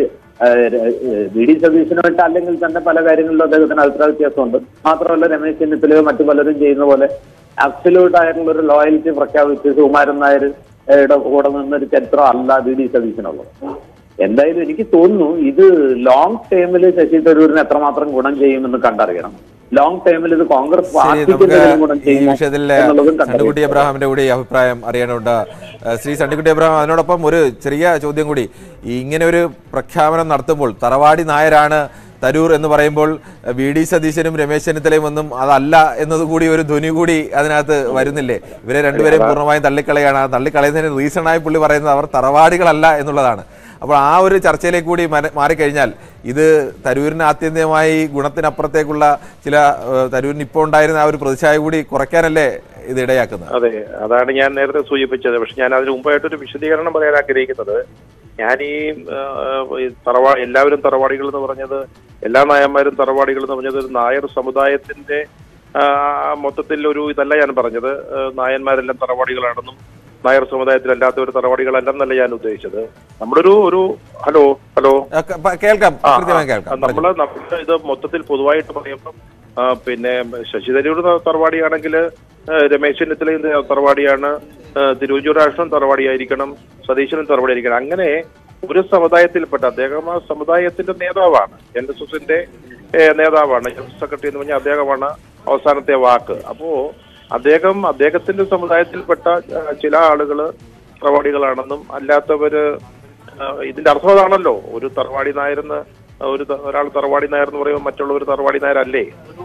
വി ഡി സതീശനുമായിട്ട് അല്ലെങ്കിൽ തന്നെ പല കാര്യങ്ങളിലും അദ്ദേഹത്തിന് അഭിപ്രായ വ്യത്യാസമുണ്ട് മാത്രമല്ല രമേശ് ചെന്നിത്തലയോ മറ്റു പലരും ചെയ്യുന്ന പോലെ അബ്സല്യൂട്ട് ആയിട്ടുള്ള ഒരു ലോയൽറ്റി പ്രഖ്യാപിച്ച് സുകുമാരൻ നായർ യുടെ കൂടെ നിന്നൊരു ചരിത്രം അല്ല വി ഡി സതീശനുള്ളത് എന്തായാലും എനിക്ക് തോന്നുന്നു ഇത് ലോങ് ടൈമിൽ ശശി തരൂരിന് എത്രമാത്രം ഗുണം ചെയ്യുമെന്ന് കണ്ടറിയണം ലോങ് ടൈമിൽ ഇത് കോൺഗ്രസ് ശരി പാർട്ടിക്ക് നമുക്ക് എന്തെങ്കിലും ഗുണം ഈ ചെയ്യുമോ വിഷയത്തിൽ എന്നുള്ളതും സണ്ണിക്കുട്ടി കണ്ടറിയണം അബ്രഹാമിന്റെ കൂടി അഭിപ്രായം അറിയാനുണ്ട് ഏഹ് ശ്രീ സണ്ണിക്കുട്ടി അബ്രഹാം അതിനോടൊപ്പം ഒരു ചെറിയ ചോദ്യം കൂടി ഈ ഇങ്ങനെ ഒരു പ്രഖ്യാപനം നടത്തുമ്പോൾ തറവാടി നായരാണ് തരൂർ എന്ന് പറയുമ്പോൾ ഏഹ് വി ഡി സതീശനും രമേശ് ചെന്നിത്തലയും ഒന്നും അതല്ല എന്നതുകൂടി ഒരു ധ്വനി കൂടി അതിനകത്ത് വരുന്നില്ലേ ഇവരെ രണ്ടുപേരെയും പൂർണ്ണമായും തള്ളിക്കളയാണ് ആ തള്ളിക്കളയുന്നതിന് റീസണായി പുള്ളി പറയുന്നത് അവർ തറവാടികളല്ല എന്നുള്ളതാണ് അപ്പോൾ ആ ഒരു ചർച്ചയിലേക്ക് കൂടി മന- മാറിക്കഴിഞ്ഞാൽ ഇത് തരൂരിന് ആത്യന്തികമായി ഗുണത്തിനപ്പുറത്തേക്കുള്ള ചില ഏഹ്, തരൂരിന് ഇപ്പോൾ ഉണ്ടായിരുന്ന ആ ഒരു പ്രതിച്ഛായ കൂടി കുറയ്ക്കാനല്ലേ ഇത് ഇടയാക്കുന്നത് അതെ അതാണ് ഞാൻ നേരത്തെ സൂചിപ്പിച്ചത് പക്ഷെ ഞാൻ അതിന് മുമ്പായിട്ടൊരു വിശദീകരണം പറയാൻ ആഗ്രഹിക്കുന്നത് ഞാൻ ഈ ആ, ഈ തറവാ എല്ലാവരും തറവാടികൾ എന്ന് പറഞ്ഞത് എല്ലാ നായന്മാരും തറവാടികൾ എന്ന് പറഞ്ഞത് ഒരു നായർ സമുദായത്തിന്റെ ആ, മൊത്തത്തിൽ ഒരു ഇതല്ല ഞാൻ പറഞ്ഞത് ആ, നായന്മാരെല്ലാം തറവാടികളാണെന്നും നായർ സമുദായത്തിലല്ലാത്തവർ തറവാടികളല്ലെന്നല്ല ഞാൻ ഉദ്ദേശിച്ചത് നമ്മളൊരു ഒരു ഹലോ ഹലോ ആ, ക- പ- കേൾക്കാം ആ, കൃത്യമായി ആ, കേൾക്കാം നമ്മള് നമ്മള് ഇത് മൊത്തത്തിൽ പൊതുവായിട്ട് പറയുമ്പം ആ, പിന്നെ ശശി തരൂർ ത- തറവാടിയാണെങ്കിൽ രമേശ് ചെന്നിത്തലയും ത- തറവാടിയാണ് ആ, തിരുവഞ്ചൂർ രാഷ്ട്രം തറവാടിയായിരിക്കണം സതീശനും തറവാടിയായിരിക്കണം അങ്ങനെ ഒരു സമുദായത്തിൽപ്പെട്ട അദ്ദേഹം ആ സമുദായത്തിന്റെ നേതാവാണ് എൻ എസ് എസിന്റെ നേതാവാണ് ജനറൽ സെക്രട്ടറി എന്ന് പറഞ്ഞാൽ അദ്ദേഹമാണ് അവസാനത്തെ വാക്ക് അപ്പോ അദ്ദേഹം അദ്ദേഹത്തിന്റെ സമുദായത്തിൽപ്പെട്ട ആ, ചില ആളുകള് തറവാടികളാണെന്നും അല്ലാത്തവര് ആ, ഇതിന്റെ അർത്ഥം അതാണല്ലോ ഒരു തറവാടി നായരെന്ന് ഒരു ത- ഒരാൾ തറവാടി നായർ എന്ന് പറയുമ്പോൾ മറ്റുള്ളവർ തറവാടി നായരല്ലേ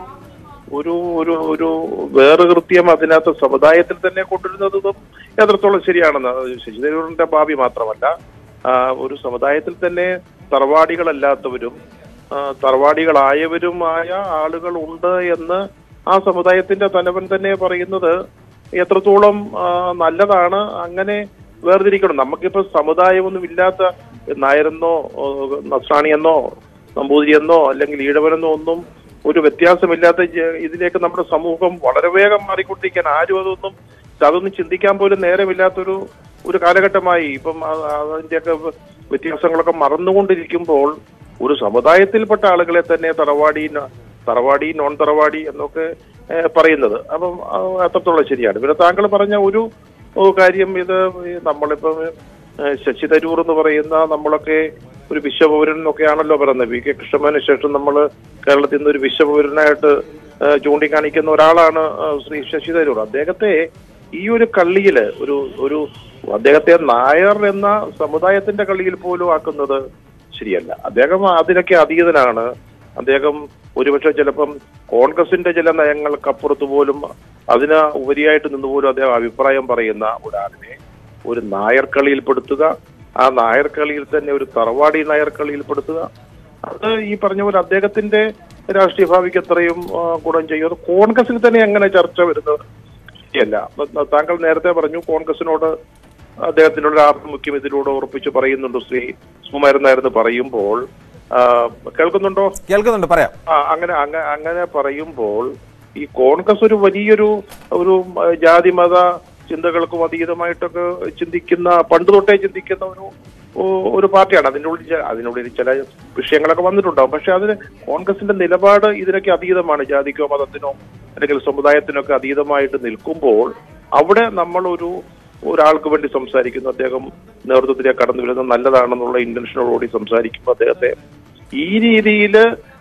ഒരു ഒരു ഒരു വേറെ കൃത്യം അതിനകത്ത് സമുദായത്തിൽ തന്നെ കൊണ്ടുവരുന്നതും എത്രത്തോളം ശരിയാണെന്ന് അത് ശശി തരൂരിന്റെ ഭാവി മാത്രമല്ല ആ, ഒരു സമുദായത്തിൽ തന്നെ തറവാടികളല്ലാത്തവരും ആ, തറവാടികളായവരുമായ ആളുകൾ ഉണ്ട് എന്ന് ആ സമുദായത്തിന്റെ തലവൻ തന്നെ പറയുന്നത് എത്രത്തോളം ആ, നല്ലതാണ് അങ്ങനെ വേർതിരിക്കണം നമുക്കിപ്പോ സമുദായമൊന്നും ഇല്ലാത്ത നായരെന്നോ ഓ, നസ്രാണിയെന്നോ നമ്പൂതിരിയെന്നോ അല്ലെങ്കിൽ ഈഴവനെന്നോ ഒന്നും ഒരു വ്യത്യാസമില്ലാത്ത ജ- ഇതിലേക്ക് നമ്മുടെ സമൂഹം വളരെ വേഗം മാറിക്കൊണ്ടിരിക്കാൻ ആരും അതൊന്നും അതൊന്നും ചിന്തിക്കാൻ പോലും നേരമില്ലാത്തൊരു ഒരു കാലഘട്ടമായി ഇപ്പം ആ- അതിന്റെയൊക്കെ വ്യത്യാസങ്ങളൊക്കെ മറന്നുകൊണ്ടിരിക്കുമ്പോൾ ഒരു സമുദായത്തിൽപ്പെട്ട ആളുകളെ തന്നെ തറവാടി ന- തറവാടി നോൺ തറവാടി എന്നൊക്കെ ഏഹ്, പറയുന്നത് അപ്പം അത് അത്രത്തോളം ശരിയാണ് പിന്നെ താങ്കൾ പറഞ്ഞ ഒരു ഓ, കാര്യം ഇത് ഈ നമ്മളിപ്പം ഏഹ്, ശശി തരൂർ എന്ന് പറയുന്ന നമ്മളൊക്കെ ഒരു വിശ്വപൗരൻ എന്നൊക്കെയാണല്ലോ പറയുന്നത് വി കെ കൃഷ്ണമേനു ശേഷം നമ്മൾ കേരളത്തിൽ നിന്ന് ഒരു വിശ്വപൗരനായിട്ട് ഏഹ്, ചൂണ്ടിക്കാണിക്കുന്ന ഒരാളാണ് ഏഹ്, ശ്രീ ശശി തരൂർ അദ്ദേഹത്തെ ഈ ഒരു കള്ളിയില് ഒരു ഒരു അദ്ദേഹത്തെ നായർ എന്ന സമുദായത്തിന്റെ കള്ളിയിൽ പോലും ആക്കുന്നത് ശരിയല്ല അദ്ദേഹം അതിനൊക്കെ അതീതനാണ് അദ്ദേഹം ഒരുപക്ഷെ ചിലപ്പം കോൺഗ്രസിന്റെ ചില നയങ്ങൾക്കപ്പുറത്ത് പോലും അതിന് ഉപരിയായിട്ട് നിന്നുപോലും അദ്ദേഹം അഭിപ്രായം പറയുന്ന ഒരാളിനെ ഒരു നായർക്കളിയിൽപ്പെടുത്തുക ആ നായർക്കളിയിൽ തന്നെ ഒരു തറവാടി നായർക്കളിയിൽപ്പെടുത്തുക അത് ഈ പറഞ്ഞ പോലെ അദ്ദേഹത്തിന്റെ രാഷ്ട്രീയ ഭാവിക്ക് എത്രയും ആ, ഗുണം ചെയ്യും അത് കോൺഗ്രസിൽ തന്നെ അങ്ങനെ ചർച്ച വരുന്നത് ശരിയല്ല അപ്പൊ താങ്കൾ നേരത്തെ പറഞ്ഞു കോൺഗ്രസിനോട് അദ്ദേഹത്തിനുള്ള ആഭിമുഖ്യം ഇതിലൂടെ ഉറപ്പിച്ച് പറയുന്നുണ്ട് ശ്രീ സുകുമാരൻ നായർ എന്ന് പറയുമ്പോൾ ആ, കേൾക്കുന്നുണ്ടോ കേൾക്കുന്നുണ്ട് പറയാം ആ അങ്ങനെ അങ്ങ- അങ്ങനെ പറയുമ്പോൾ ഈ കോൺഗ്രസ് ഒരു വലിയൊരു ഒരു ആ, ജാതി മത ചിന്തകൾക്കും അതീതമായിട്ടൊക്കെ ചിന്തിക്കുന്ന പണ്ട് തൊട്ടേ ചിന്തിക്കുന്ന ഒരു ഓ- ഒരു പാർട്ടിയാണ് അതിൻ്റെ ഉള്ളിൽ ചെ- അതിനുള്ളിൽ ചില വിഷയങ്ങളൊക്കെ വന്നിട്ടുണ്ടാവും പക്ഷെ അതിന് കോൺഗ്രസിന്റെ നിലപാട് ഇതിനൊക്കെ അതീതമാണ് ജാതിക്കോ മതത്തിനോ അല്ലെങ്കിൽ സമുദായത്തിനൊക്കെ അതീതമായിട്ട് നിൽക്കുമ്പോൾ അവിടെ നമ്മൾ ഒരു ഒരാൾക്ക് വേണ്ടി സംസാരിക്കുന്നു അദ്ദേഹം നേതൃത്വത്തിലേക്ക് കടന്നു വരുന്നത് നല്ലതാണെന്നുള്ള ഇന്റൻഷനോടുകൂടി സംസാരിക്കുമ്പോൾ അദ്ദേഹത്തെ ഈ രീതിയിൽ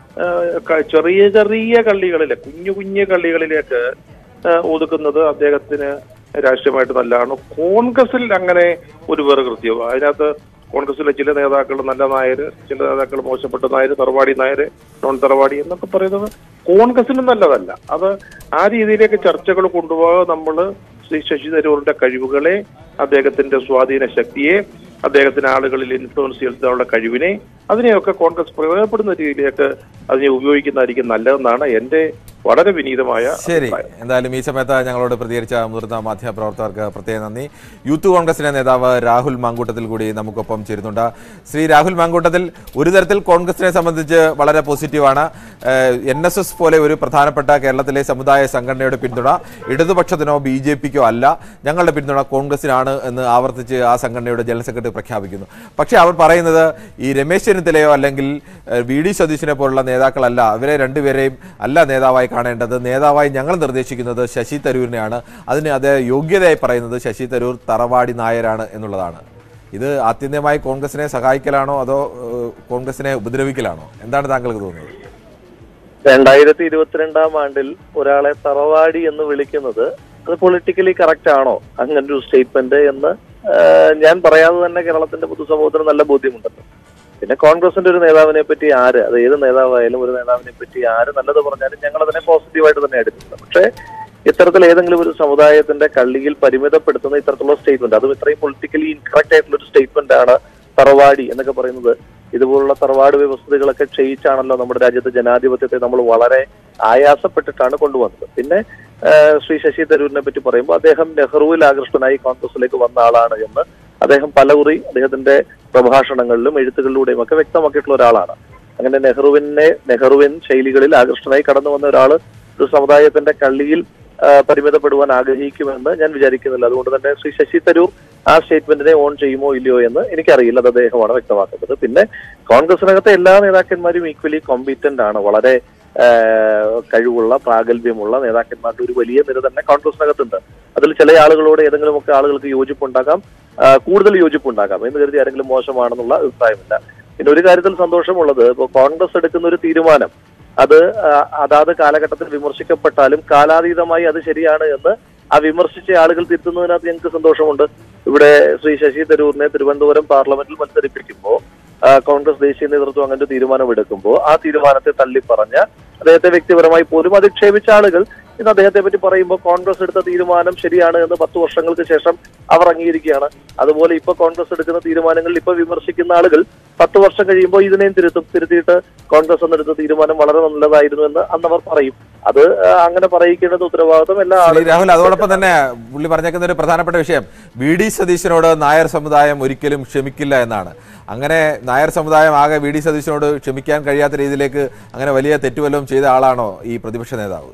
ചെറിയ ചെറിയ കള്ളികളിലെ കുഞ്ഞു കുഞ്ഞു കള്ളികളിലേക്ക് ആ, ഒതുക്കുന്നത് അദ്ദേഹത്തിന് രാഷ്ട്രീയമായിട്ട് നല്ലതാണ് കോൺഗ്രസിൽ അങ്ങനെ ഒരു വേറെ കൃത്യം അതിനകത്ത് കോൺഗ്രസിലെ ചില നേതാക്കൾ നല്ല നായര് ചില നേതാക്കൾ മോശപ്പെട്ട നായര് തറവാടി നായര് നോൺ തറവാടി എന്നൊക്കെ പറയുന്നത് കോൺഗ്രസിന് നല്ലതല്ല അത് ആ രീതിയിലേക്ക് ചർച്ചകൾ കൊണ്ടുപോകാൻ നമ്മൾ ശ്രീ ശശി തരൂറിന്റെ കഴിവുകളെ അദ്ദേഹത്തിന്റെ സ്വാധീന ശക്തിയെ അദ്ദേഹത്തിന് ആളുകളിൽ ഇൻഫ്ലുവൻസ് ചെലുത്താനുള്ള കഴിവിനെ അതിനെയൊക്കെ കോൺഗ്രസ് പ്രയോജനപ്പെടുന്ന രീതിയിലേക്ക് അതിനെ ഉപയോഗിക്കുന്നതായിരിക്കും നല്ലതെന്നാണ് എന്റെ വളരെ വിനീതമായ ശരി അഭിപ്രായം. എന്തായാലും ഈ സമയത്ത് ഞങ്ങളോട് പ്രതികരിച്ച മുതിർന്ന മാധ്യമപ്രവർത്തകർക്ക് പ്രത്യേക നന്ദി യൂത്ത് കോൺഗ്രസിന്റെ നേതാവ് രാഹുൽ മാങ്കൂട്ടത്തിൽ കൂടി നമുക്കൊപ്പം ചേരുന്നുണ്ട് ശ്രീ രാഹുൽ മാങ്കൂട്ടത്തിൽ ഒരു തരത്തിൽ കോൺഗ്രസിനെ സംബന്ധിച്ച് വളരെ പോസിറ്റീവാണ് എൻ എസ് എസ് പോലെ ഒരു പ്രധാനപ്പെട്ട കേരളത്തിലെ സമുദായ സംഘടനയുടെ പിന്തുണ ഇടതുപക്ഷത്തിനോ ബി ജെ പിക്കോ അല്ല ഞങ്ങളുടെ പിന്തുണ കോൺഗ്രസിനാണ് എന്ന് ആവർത്തിച്ച് ആ സംഘടനയുടെ ജനറൽ സെക്രട്ടറി പ്രഖ്യാപിക്കുന്നു പക്ഷേ അവർ പറയുന്നത് ഈ രമേശ് ചെന്നിത്തലയോ അല്ലെങ്കിൽ ഏഹ്, വി ഡി സതീശിനെ പോലുള്ള നേതാക്കളല്ല അവരെ രണ്ടുപേരെയും അല്ല നേതാവായി കാണേണ്ടത് നേതാവായി ഞങ്ങൾ നിർദ്ദേശിക്കുന്നത് ശശി തരൂരിനെയാണ് അതിന് അത് യോഗ്യതയായി പറയുന്നത് ശശി തരൂർ തറവാടി നായരാണ് എന്നുള്ളതാണ് ഇത് ആത്യന്തികമായി കോൺഗ്രസിനെ സഹായിക്കലാണോ അതോ ഏഹ്, കോൺഗ്രസിനെ ഉപദ്രവിക്കലാണോ എന്താണ് താങ്കൾക്ക് തോന്നുന്നത് രണ്ടായിരത്തി ഇരുപത്തിരണ്ടാം ആണ്ടിൽ ഒരാളെ തറവാടി എന്ന് വിളിക്കുന്നത് അത് പൊളിറ്റിക്കലി കറക്റ്റ് ആണോ അങ്ങനെ ഒരു സ്റ്റേറ്റ്മെന്റ് എന്ന് ആ, ഞാൻ പറയാതെ തന്നെ കേരളത്തിന്റെ പൊതുസമൂഹത്തിന് നല്ല ബോധ്യമുണ്ടല്ലോ പിന്നെ കോൺഗ്രസിന്റെ ഒരു നേതാവിനെ പറ്റി ആര് അത് ഏത് നേതാവായാലും ഒരു നേതാവിനെ പറ്റി ആര് നല്ലത് പറഞ്ഞാലും ഞങ്ങൾ അതിനെ പോസിറ്റീവായിട്ട് തന്നെ എടുക്കുന്നത് പക്ഷേ ഇത്തരത്തിൽ ഏതെങ്കിലും ഒരു സമുദായത്തിന്റെ കള്ളിയിൽ പരിമിതപ്പെടുത്തുന്ന ഇത്തരത്തിലുള്ള സ്റ്റേറ്റ്മെന്റ് അതും ഇത്രയും പൊളിറ്റിക്കലി ഇൻകറക്റ്റ് ആയിട്ടുള്ള ഒരു സ്റ്റേറ്റ്മെന്റ് ആണ് തറവാടി എന്നൊക്കെ പറയുന്നത് ഇതുപോലുള്ള തറവാട് വ്യവസ്ഥകളൊക്കെ ക്ഷയിച്ചാണല്ലോ നമ്മുടെ രാജ്യത്തെ ജനാധിപത്യത്തെ നമ്മൾ വളരെ ആയാസപ്പെട്ടിട്ടാണ് കൊണ്ടുവന്നത് പിന്നെ ആ, ശ്രീ ശശി തരൂരിനെ പറ്റി പറയുമ്പോൾ അദ്ദേഹം നെഹ്റുവിൽ ആകൃഷ്ടനായി കോൺഗ്രസിലേക്ക് വന്ന ആളാണ് എന്ന് അദ്ദേഹം പലകുറി അദ്ദേഹത്തിന്റെ പ്രഭാഷണങ്ങളിലും എഴുത്തുകളിലൂടെയും ഒക്കെ വ്യക്തമാക്കിയിട്ടുള്ള ഒരാളാണ് അങ്ങനെ നെഹ്റുവിനെ നെഹ്റുവിൻ ശൈലികളിൽ ആകൃഷ്ടനായി കടന്നു വന്ന ഒരാള് ഒരു സമുദായത്തിന്റെ കള്ളിയിൽ ആ, പരിമിതപ്പെടുവാൻ ആഗ്രഹിക്കുമെന്ന് ഞാൻ വിചാരിക്കുന്നില്ല അതുകൊണ്ട് തന്നെ ശ്രീ ശശി തരൂർ ആ സ്റ്റേറ്റ്മെന്റിനെ ഓൺ ചെയ്യുമോ ഇല്ലയോ എന്ന് എനിക്കറിയില്ല അത് അദ്ദേഹമാണ് വ്യക്തമാക്കുന്നത് പിന്നെ കോൺഗ്രസിനകത്തെ എല്ലാ നേതാക്കന്മാരും ഈക്വലി കോമ്പീറ്റന്റ് ആണ് വളരെ ആ, കഴിവുള്ള പ്രാഗൽഭ്യമുള്ള നേതാക്കന്മാരുടെ ഒരു വലിയ നിര തന്നെ കോൺഗ്രസിനകത്തുണ്ട് അതിൽ ചില ആളുകളോട് ഏതെങ്കിലും ഒക്കെ ആളുകൾക്ക് യോജിപ്പുണ്ടാകാം ആ, കൂടുതൽ യോജിപ്പുണ്ടാകാം എന്ന് കരുതി ആരെങ്കിലും മോശമാണെന്നുള്ള അഭിപ്രായമില്ല പിന്നെ ഒരു കാര്യത്തിൽ സന്തോഷമുള്ളത് ഇപ്പോൾ കോൺഗ്രസ് എടുക്കുന്ന ഒരു തീരുമാനം അത് ആ, അതാത് കാലഘട്ടത്തിൽ വിമർശിക്കപ്പെട്ടാലും കാലാതീതമായി അത് ശരിയാണ് എന്ന് ആ വിമർശിച്ച ആളുകൾ തിരുത്തുന്നതിനകത്ത് ഞങ്ങൾക്ക് സന്തോഷമുണ്ട് ഇവിടെ ശ്രീ ശശി തരൂരിനെ തിരുവനന്തപുരം പാർലമെന്റിൽ മത്സരിപ്പിക്കുമ്പോൾ ആ, കോൺഗ്രസ് ദേശീയ നേതൃത്വം അങ്ങനെ ഒരു തീരുമാനം എടുക്കുമ്പോൾ ആ തീരുമാനത്തെ തള്ളിപ്പറഞ്ഞ അദ്ദേഹത്തെ വ്യക്തിപരമായി പോലും അധിക്ഷേപിച്ച ആളുകൾ ഇന്ന് അദ്ദേഹത്തെ പറ്റി പറയുമ്പോൾ കോൺഗ്രസ് എടുത്ത തീരുമാനം ശരിയാണ് എന്ന് പത്ത് വർഷങ്ങൾക്ക് ശേഷം അവർ അംഗീകരിക്കുകയാണ് അതുപോലെ ഇപ്പൊ കോൺഗ്രസ് എടുക്കുന്ന തീരുമാനങ്ങളിൽ ഇപ്പൊ വിമർശിക്കുന്ന ആളുകൾ പത്ത് വർഷം കഴിയുമ്പോൾ ഇതിനെയും തിരുത്തും തിരുത്തിയിട്ട് കോൺഗ്രസ് എന്നെടുത്ത തീരുമാനം വളരെ നല്ലതായിരുന്നു എന്ന് അന്ന് അവർ പറയും അത് ആ, അങ്ങനെ പറയിക്കേണ്ടത് ഉത്തരവാദിത്വം എല്ലാ ശ്രീ ആളുകളും രാഹുൽ അതോടൊപ്പം തന്നെ പുള്ളി പറഞ്ഞേക്കുന്ന ഒരു പ്രധാനപ്പെട്ട വിഷയം വി ഡി സതീശനോട് നായർ സമുദായം ഒരിക്കലും ക്ഷമിക്കില്ല എന്നാണ് അങ്ങനെ നായർ സമുദായം ആകെ വി ഡി സതീശനോട് ക്ഷമിക്കാൻ കഴിയാത്ത രീതിയിലേക്ക് അങ്ങനെ വലിയ തെറ്റുവല്ലതും ചെയ്ത ആളാണോ ഈ പ്രതിപക്ഷ നേതാവ്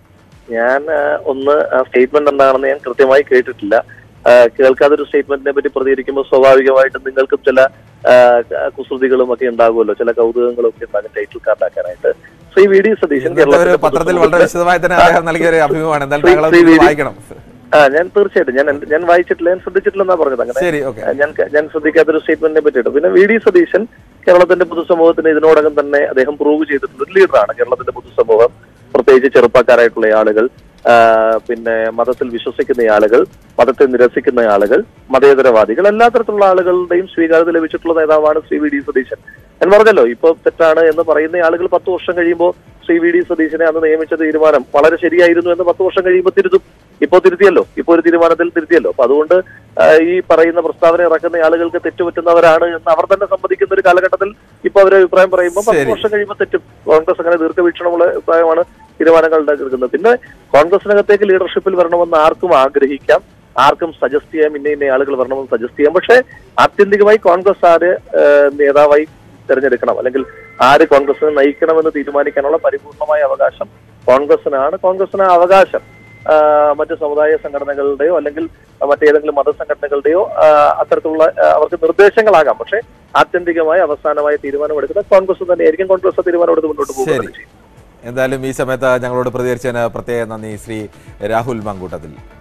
ഞാൻ ആ, ഒന്ന് സ്റ്റേറ്റ്മെന്റ് എന്താണെന്ന് ഞാൻ കൃത്യമായി കേട്ടിട്ടില്ല ആ, കേൾക്കാതൊരു സ്റ്റേറ്റ്മെന്റിനെ പറ്റി പ്രതികരിക്കുമ്പോൾ സ്വാഭാവികമായിട്ടും നിങ്ങൾക്കും ചില ആ, കുസൃതികളും ഒക്കെ ഉണ്ടാകുമല്ലോ ചില കൗതുകങ്ങളും ഒക്കെ ഉണ്ടാകും ടൈറ്റിൽ കാർഡാക്കാനായിട്ട് ശ്രീ വി ഡി സതീശൻ ഇന്നത്തെ ഒരു കേരളത്തിന്റെ പത്രത്തിൽ വളരെ പൊതുസമൂഹത്തിന് വിശദമായി തന്നെ അദ്ദേഹം നൽകിയ ഒരു അഭിമുഖമാണ് എന്തായാലും ശ്രീ- താങ്കൾ ശ്രീ അത് വി ഡി- വായിക്കണം ആ ഞാൻ തീർച്ചയായിട്ടും ഞാൻ ഞാൻ വായിച്ചിട്ടില്ല ഞാൻ ശ്രദ്ധിച്ചിട്ടില്ലെന്നാ പറഞ്ഞത് അങ്ങനെ ശരി ഓക്കെ ഞാൻ ഞാൻ ശ്രദ്ധിക്കാത്തൊരു സ്റ്റേറ്റ്മെന്റിനെ പറ്റിയിട്ട് പിന്നെ വി ഡി സതീശൻ കേരളത്തിന്റെ പൊതുസമൂഹത്തിന് ഇതിനോടകം തന്നെ അദ്ദേഹം പ്രൂവ് ചെയ്തിട്ടുള്ള ഒരു ലീഡറാണ് കേരളത്തിന്റെ പൊതുസമൂഹം പ്രത്യേകിച്ച് ചെറുപ്പക്കാരായിട്ടുള്ള ആളുകൾ ആ, പിന്നെ മതത്തിൽ വിശ്വസിക്കുന്ന ആളുകൾ മതത്തെ നിരസിക്കുന്ന ആളുകൾ മതേതരവാദികൾ എല്ലാ തരത്തിലുള്ള ആളുകളുടെയും സ്വീകാര്യത ലഭിച്ചിട്ടുള്ള നേതാവാണ് ശ്രീ വി ഡി സതീശൻ ഞാൻ പറഞ്ഞല്ലോ ഇപ്പൊ തെറ്റാണ് എന്ന് പറയുന്ന ആളുകൾ പത്ത് വർഷം കഴിയുമ്പോൾ ശ്രീ വി ഡി സതീശനെ അന്ന് നിയമിച്ച തീരുമാനം വളരെ ശരിയായിരുന്നു എന്ന് പത്ത് വർഷം കഴിയുമ്പോൾ തിരുത്തും ഇപ്പോ തിരുത്തിയല്ലോ ഇപ്പോ ഒരു തീരുമാനത്തിൽ തിരുത്തിയല്ലോ അപ്പൊ അതുകൊണ്ട് ആ, ഈ പറയുന്ന പ്രസ്താവന ഇറക്കുന്ന ആളുകൾക്ക് തെറ്റുപറ്റുന്നവരാണ് എന്ന് അവർ തന്നെ സമ്മതിക്കുന്ന ഒരു കാലഘട്ടത്തിൽ ഇപ്പൊ അവരെ അഭിപ്രായം പറയുമ്പോൾ പത്ത് ശരി. വർഷം കഴിയുമ്പോൾ തെറ്റും കോൺഗ്രസ് അങ്ങനെ ദീർഘവീക്ഷണമുള്ള അഭിപ്രായമാണ് തീരുമാനങ്ങൾ ഉണ്ടാക്കിയിരിക്കുന്നത് പിന്നെ കോൺഗ്രസിനകത്തേക്ക് ലീഡർഷിപ്പിൽ വരണമെന്ന് ആർക്കും ആഗ്രഹിക്കാം ആർക്കും സജസ്റ്റ് ചെയ്യാം ഇന്ന ഇന്ന ആളുകൾ വരണമെന്ന് സജസ്റ്റ് ചെയ്യാം പക്ഷേ ആത്യന്തികമായി കോൺഗ്രസ് ആര് ആ, നേതാവായി തെരഞ്ഞെടുക്കണം അല്ലെങ്കിൽ ആര് കോൺഗ്രസിനെ നയിക്കണമെന്ന് തീരുമാനിക്കാനുള്ള പരിപൂർണമായ അവകാശം കോൺഗ്രസിനാണ് കോൺഗ്രസിന് ആ അവകാശം ആ, മറ്റ് സമുദായ സംഘടനകളുടെയോ അല്ലെങ്കിൽ മറ്റേതെങ്കിലും മതസംഘടനകളുടെയോ ആ, അത്തരത്തിലുള്ള ആ, അവർക്ക് നിർദ്ദേശങ്ങളാകാം പക്ഷേ ആത്യന്തികമായി അവസാനമായ തീരുമാനമെടുക്കുന്നത് കോൺഗ്രസ് തന്നെയായിരിക്കും കോൺഗ്രസ് ആ തീരുമാനമെടുത്ത് മുന്നോട്ട് പോകുക ശരി തന്നെ ചെയ്യും എന്തായാലും ഈ സമയത്ത് ഞങ്ങളോട് പ്രതികരിച്ചതിന് പ്രത്യേക നന്ദി ശ്രീ രാഹുൽ മങ്കൂട്ടത്തിൽ